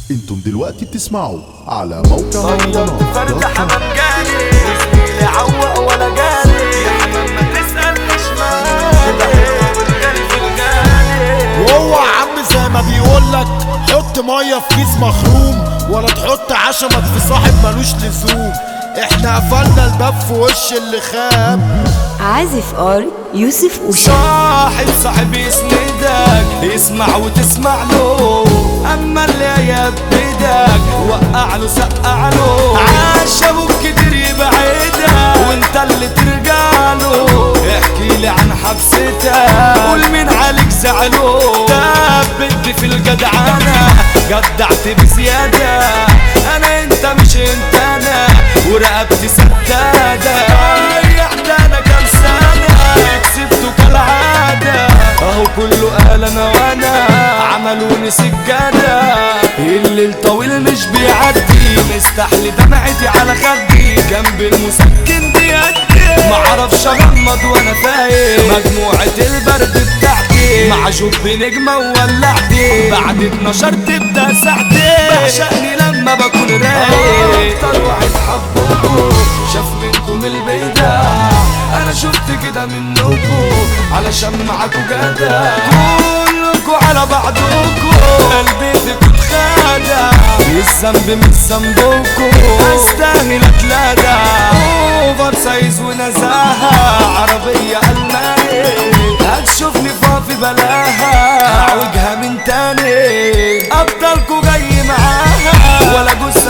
انتم دلوقتي بتسمعوا على موقع طيب مهرجانات فرد دوت كوم. حمام جالي وزميلي عوق ولا جالي يا حمام ما تسألنيش مالي ده هو والجالي في الجالي وهو يا عم زي ما بيقولك حط ميه في كيس مخروم ولا تحط عشمك في صاحب ملوش لزوم احنا قفلنا الباب في وش اللي خاب عازف ار يوسف وشا صاحب صاحب يسندك يسمع وتسمع له اما اللي يبدك وقع له سقع له عاش ابوك كتير يبعدك وانت اللي ترجع له احكي لي عن حبستك قول مين عليك زعله ثبت في الجدعنة جدعت بزيادة انا انت مش انت انا ورقبتي سدادة ريحت انا كام سنة كسبته كالعادة اهو كله قال انا وانا عملوني سجادة الليل طويل مش بيعدي مستحلي دمعتي على خدي جنب المسكن بيدي معرفش اغمض وانا فايق مجموعة البرد بتاعتي مع جوب نجمة وولعتي بعد 12 تبدا ساعتي بعشقني لما بكون رايق اكتر واحد حبكم شاف منكم البيدة انا شفت كده منكم علشان معاكوا جدع كلكوا على بعضكم قلبي فيكوا اتخدع الذنب مش ذنبكم استاهل اتلدع اوفر سايز ونزاهة عربية الماني هتشوفني فافي بلاها اعوجها من تاني ابطالكوا جاي معاها ولا جثة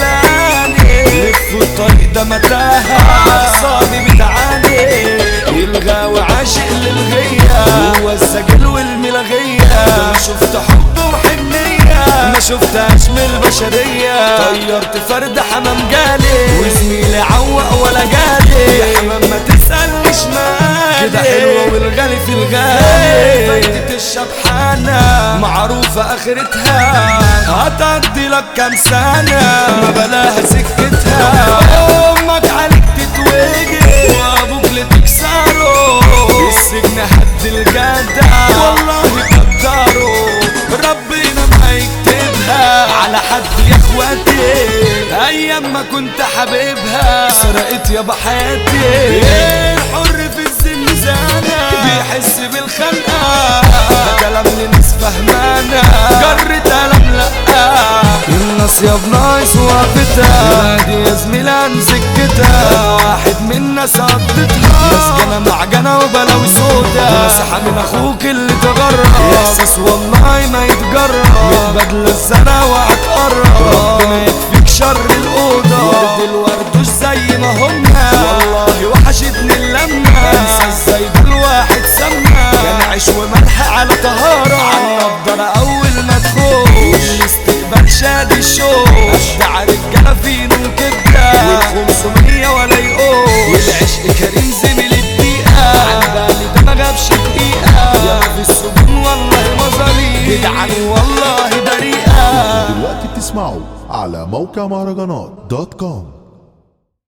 شغلاني لفوا الطريق ده متاهة اقصادي بتعاني الغاوي عاشق للغية هو السجل والملغية دول شفت حب وحنية ما شفتهاش من البشرية طيرت فرد حمام جالي وزميلي عوق ولا جالي يا حمام ما تسألنيش مالي كده حلوة والغالي في الغالي فايدة الشبحانة معروفة اخرتها هتعدي لك كام سنة ما بلاها سكتها امك عليك تتوجه وابوك لتكسره السجن حد الجدع والله قدره ربنا ما يكتبها على حد يا اخواتي ايام ما كنت حبيبها سرقت يابا حياتي الحر في الزنزانة بيحس بالخنقة ده كلام لناس فهمانة جرت قلم لأ الناس يا بنايس وقفتها دي يا زميلة عن سكتها واحد منا صدتها ناس جنى معجنة وبلاوي سودا نصيحة من اخوك اللي تغرب احساس والله ما يتجرب متبادلة الزنا وهتقرب ربنا يكفيك شر الأوضة ورد الوردوش زي ما هما والله وحشتني اللمة انسى ازاي كل واحد سمى كان عيش وملح على طهارة عن نضارة أول ما تخش والاستقبال شاد الشوق أشجع رجالة فين وكبدة والخمسمية ولا يقوش والعشق كريم زميل الدقيقة عن بالي ده ما جابش دقيقة يا في السجون والله مظاليم جدعان والله بريئة دلوقتي بتسمعوا على موقع مهرجانات دوت كوم